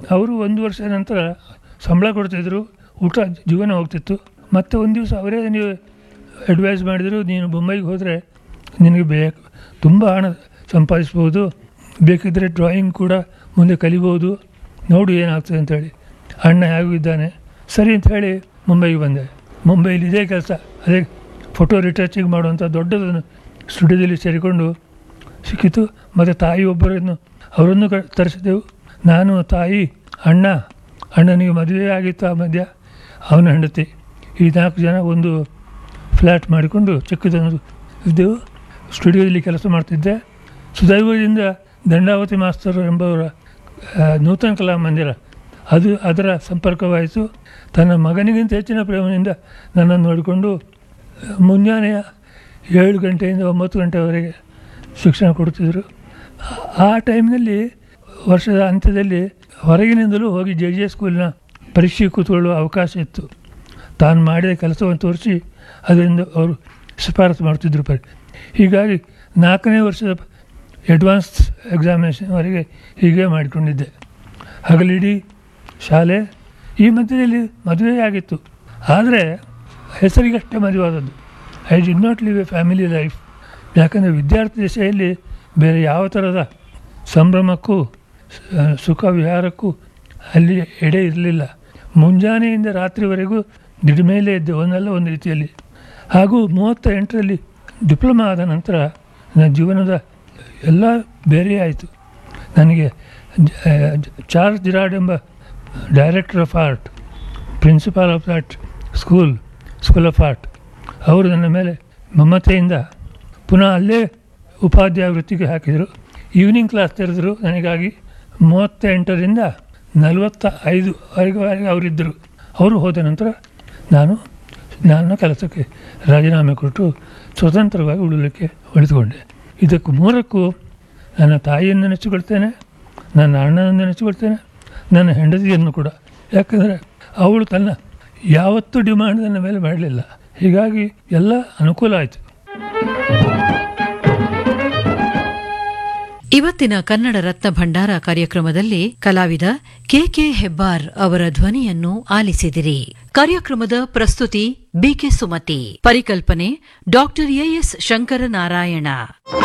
ಅವರು ಒಂದು ವರ್ಷ ನಂತರ ಸಂಬಳ ಕೊಡ್ತಿದ್ರು ಊಟ ಜೀವನ ಹೋಗ್ತಿತ್ತು ಮತ್ತು ಒಂದು ದಿವಸ ಅವರೇ ನೀವು ಅಡ್ವೈಸ್ ಮಾಡಿದರು ನೀನು ಬೊಂಬೈಗೆ ಹೋದರೆ ನಿನಗೆ ಬೇಕು ತುಂಬ ಹಣ ಸಂಪಾದಿಸ್ಬೋದು ಬೇಕಿದ್ದರೆ ಡ್ರಾಯಿಂಗ್ ಕೂಡ ಮುಂದೆ ಕಲಿಬೋದು ನೋಡು ಏನಾಗ್ತದೆ ಅಂತೇಳಿ ಅಣ್ಣ ಹೇಗೂ ಇದ್ದಾನೆ ಸರಿ ಅಂತ ಹೇಳಿ ಮುಂಬೈಗೆ ಬಂದೆ ಮುಂಬೈಲಿ ಇದೇ ಕೆಲಸ ಅದೇ ಫೋಟೋ ರಿಟರ್ಚಿಂಗ್ ಮಾಡುವಂಥ ದೊಡ್ಡದನ್ನು ಸ್ಟುಡಿಯೋದಲ್ಲಿ ಸೇರಿಕೊಂಡು ಸಿಕ್ಕಿತು ಮತ್ತು ತಾಯಿ ಒಬ್ಬರನ್ನು ಅವರನ್ನು ಕ ತರಿಸಿದೆವು ನಾನು ತಾಯಿ ಅಣ್ಣ ಅಣ್ಣನಿಗೆ ಮದುವೆ ಆಗಿತ್ತು ಆ ಮಧ್ಯ ಅವನ ಹೆಂಡತಿ ಈ ನಾಲ್ಕು ಜನ ಒಂದು ಫ್ಲ್ಯಾಟ್ ಮಾಡಿಕೊಂಡು ಚಿಕ್ಕದೊಂದು ಇದ್ದೆವು ಸ್ಟುಡಿಯೋದಲ್ಲಿ ಕೆಲಸ ಮಾಡ್ತಿದ್ದೆ ಸುದೈವದಿಂದ ದಂಡಾವತಿ ಮಾಸ್ತರು ಎಂಬವರ ಆ, ನೂತನ ಕಲಾ ಮಂದಿರ ಅದು ಅದರ ಸಂಪರ್ಕವಾಯಿತು ತನ್ನ ಮಗನಿಗಿಂತ ಹೆಚ್ಚಿನ ಪ್ರೇಮದಿಂದ ನನ್ನನ್ನು ನೋಡಿಕೊಂಡು ಆ, ಮುಂಜಾನೆಯ ಏಳು ಗಂಟೆಯಿಂದ ಒಂಬತ್ತು ಗಂಟೆವರೆಗೆ ಶಿಕ್ಷಣ ಕೊಡ್ತಿದ್ದರು ಆ- ಆ ಟೈಮ್ನಲ್ಲಿ ವರ್ಷದ ಅಂತ್ಯದಲ್ಲಿ ಹೊರಗಿನಿಂದಲೂ ಹೋಗಿ ಜೆ ಜೆ ಸ್ಕೂಲಿನ ಪರೀಕ್ಷೆ ಕೂತ್ಕೊಳ್ಳುವ ಅವಕಾಶ ಇತ್ತು ತಾನು ಮಾಡಿದ ಕೆಲಸವನ್ನು ತೋರಿಸಿ ಅದರಿಂದ ಅವರು ಶಿಫಾರಸು ಮಾಡ್ತಿದ್ರು ಪರಿ ಹೀಗಾಗಿ ನಾಲ್ಕನೇ ವರ್ಷದ ಅಡ್ವಾನ್ಸ್ ಎಕ್ಸಾಮಿನೇಷನ್ವರೆಗೆ ಹೀಗೆ ಮಾಡಿಕೊಂಡಿದ್ದೆ ಹಗಲಿಡೀ ಶಾಲೆ ಈ ಮಧ್ಯದಲ್ಲಿ ಮದುವೆ ಆಗಿತ್ತು ಆದರೆ ಹೆಸರಿಗಷ್ಟೇ ಮದುವಾದದ್ದು I did not live a family life ಯಾಕಂದರೆ ವಿದ್ಯಾರ್ಥಿ ದಶೆಯಲ್ಲಿ ಬೇರೆ ಯಾವ ಥರದ ಸಂಭ್ರಮಕ್ಕೂ ಸ- ಸುಖ ವಿಹಾರಕ್ಕೂ ಅಲ್ಲಿ ಎಡೆ ಇರಲಿಲ್ಲ ಮುಂಜಾನೆಯಿಂದ ರಾತ್ರಿವರೆಗೂ ದಿಡ ಮೇಲೆ ಇದ್ದೆ ಒಂದಲ್ಲ ಒಂದು ರೀತಿಯಲ್ಲಿ ಹಾಗೂ ಮೂವತ್ತ ಎಂಟರಲ್ಲಿ ಡಿಪ್ಲೊಮಾ ಆದ ನಂತರ ನನ್ನ ಜೀವನದ ಎಲ್ಲ ಬೇರೆ ಆಯಿತು ನನಗೆ ಜ- ಆ, ಜ- ಚಾರ್ಲ್ಸ್ ಜಿರಾಡ್ ಎಂಬ director of art principal of that school school of art ಅವರು ನನ್ನ ಮೇಲೆ ಮಮತೆಯಿಂದ ಪುನಃ ಅಲ್ಲೇ ಉಪಾಧ್ಯಾಯ ವೃತ್ತಿಗೆ ಹಾಕಿದರು ಈವ್ನಿಂಗ್ ಕ್ಲಾಸ್ ತೆರೆದರು ನನಗಾಗಿ ಮೂವತ್ತ ಎಂಟರಿಂದ ನಲವತ್ತ ಐದು ವರೆಗೆ ಅವರಿದ್ದರು ಅವರು ಹೋದ ನಂತರ ನಾನು ನನ್ನ ಕೆಲಸಕ್ಕೆ ರಾಜೀನಾಮೆ ಕೊಟ್ಟು ಸ್ವತಂತ್ರವಾಗಿ ಉಳಿಲಿಕ್ಕೆ ಉಳಿದುಕೊಂಡೆ ಇದಕ್ಕೂ ಮೂರಕ್ಕೂ ನನ್ನ ತಾಯಿಯನ್ನು ನೆನೆಸಿಕೊಳ್ತೇನೆ ನನ್ನ ಅಣ್ಣನನ್ನು ನೆನೆಸಿಕೊಳ್ತೇನೆ ನನ್ನ ಹೆಂಡತಿಯನ್ನು ಕೂಡ ಯಾಕಂದರೆ ಅವಳು ತನ್ನ ಯಾವತ್ತೂ ಡಿಮಾಂಡ್ ನನ್ನ ಮೇಲೆ ಮಾಡಲಿಲ್ಲ ಹೀಗಾಗಿ ಎಲ್ಲ ಅನುಕೂಲ ಆಯಿತು ಇವತ್ತಿನ ಕನ್ನಡ ರತ್ನ ಭಂಡಾರ ಕಾರ್ಯಕ್ರಮದಲ್ಲಿ ಕಲಾವಿದ ಕೆಕೆ ಹೆಬ್ಬಾರ್ ಅವರ ಧ್ವನಿಯನ್ನು ಆಲಿಸಿದಿರಿ ಕಾರ್ಯಕ್ರಮದ ಪ್ರಸ್ತುತಿ ಬಿಕೆ ಸುಮತಿ ಪರಿಕಲ್ಪನೆ ಡಾಕ್ಟರ್ ಎಎಸ್ ಶಂಕರನಾರಾಯಣ